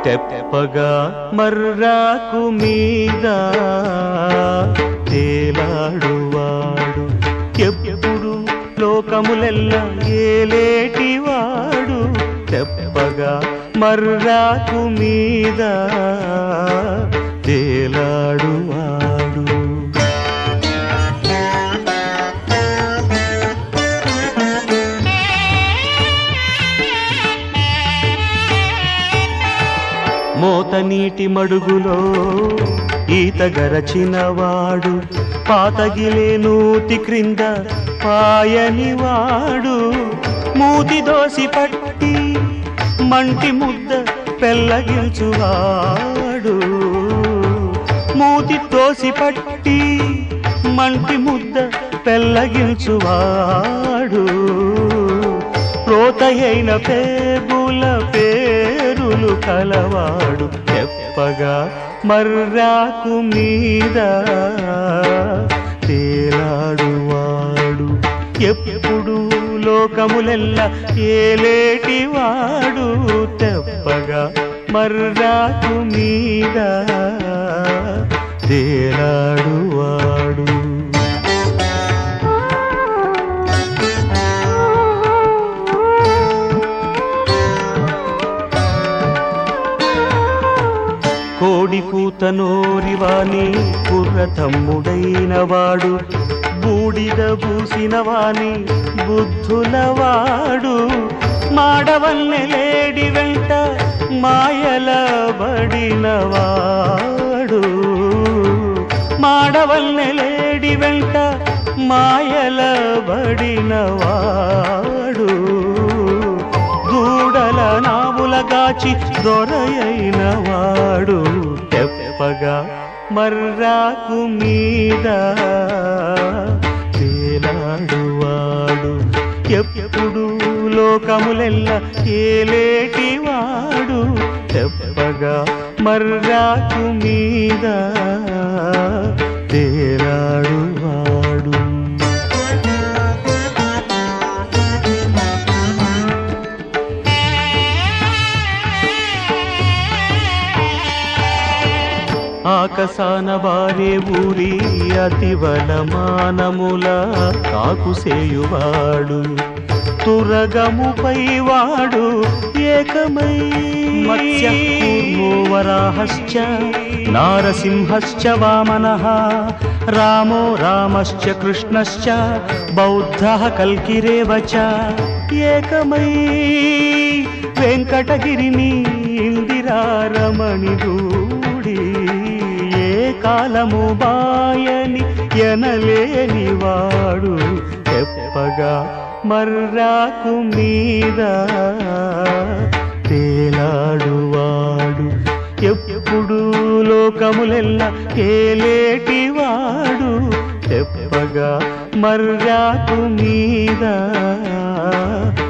తెప్పగా మర్రాకు మీద తేలాడువాడు ఎప్పుడు లోకములెల్ల ఏలేటివాడు తెప్పగా మర్రాకు మీద తేలాడువాడు మోత నీటి మడుగులో ఈత గరచినవాడు పాతగిలే నూతి క్రింద పాయనివాడు మూతి దోసి పట్టి మంటి ముద్ద పెళ్ళగిల్చువాడు మూతి తోసి పట్టి మంటి ముద్ద పెళ్ళగిల్చువాడు రోతయైన పేగుల పేరులు కలవాడు చెప్పగా మర్రాకు మీద తేలాడువాడు ఎప్పుడు లోకములెల్ల ఏలేటివాడు తెప్పగా మర్రాకు మీద తేలాడువాడు కోడి కూత నోరివాని కుర్ర తమ్ముడైన వాడు బూడిద పూసిన వాని బుద్ధులవాడు మాడవల్లె లేడి వెంట మాయల బడినవాడు మాడవల్లె లేడి వెంట మాయల బడినవాడు దూడల నావులగాచి దొరయైన వాడు తెప్పగా మర్రాకు మీద తేలాడువాడు ఎప్పుడు లోకములెల్ల ఏలేటివాడు తెప్పగా మర్రాకు మీద తేలాడువాడు ఆకసాన వారే ఊరి అతివల మానముల కాకుసేయువాడు తురగముపై వాడు ఏకమై మత్స్యూర్మోవరాహశ్చ నారసింహశ్చ వామనః రామో రామశ్చ కృష్ణశ్చ బౌద్ధः కల్కిరేవ చ ఏకమై వెంకటగిరిని ఇందిరారమణి దూడి ఏ కాలము బాయని ఎనలేని వాడు చెప్పగా మర్రాకు మీద తేలాడువాడు ఎప్పుడు లోకములెల్ల ఏలేటివాడు చెప్పగా మర్రాకు మీద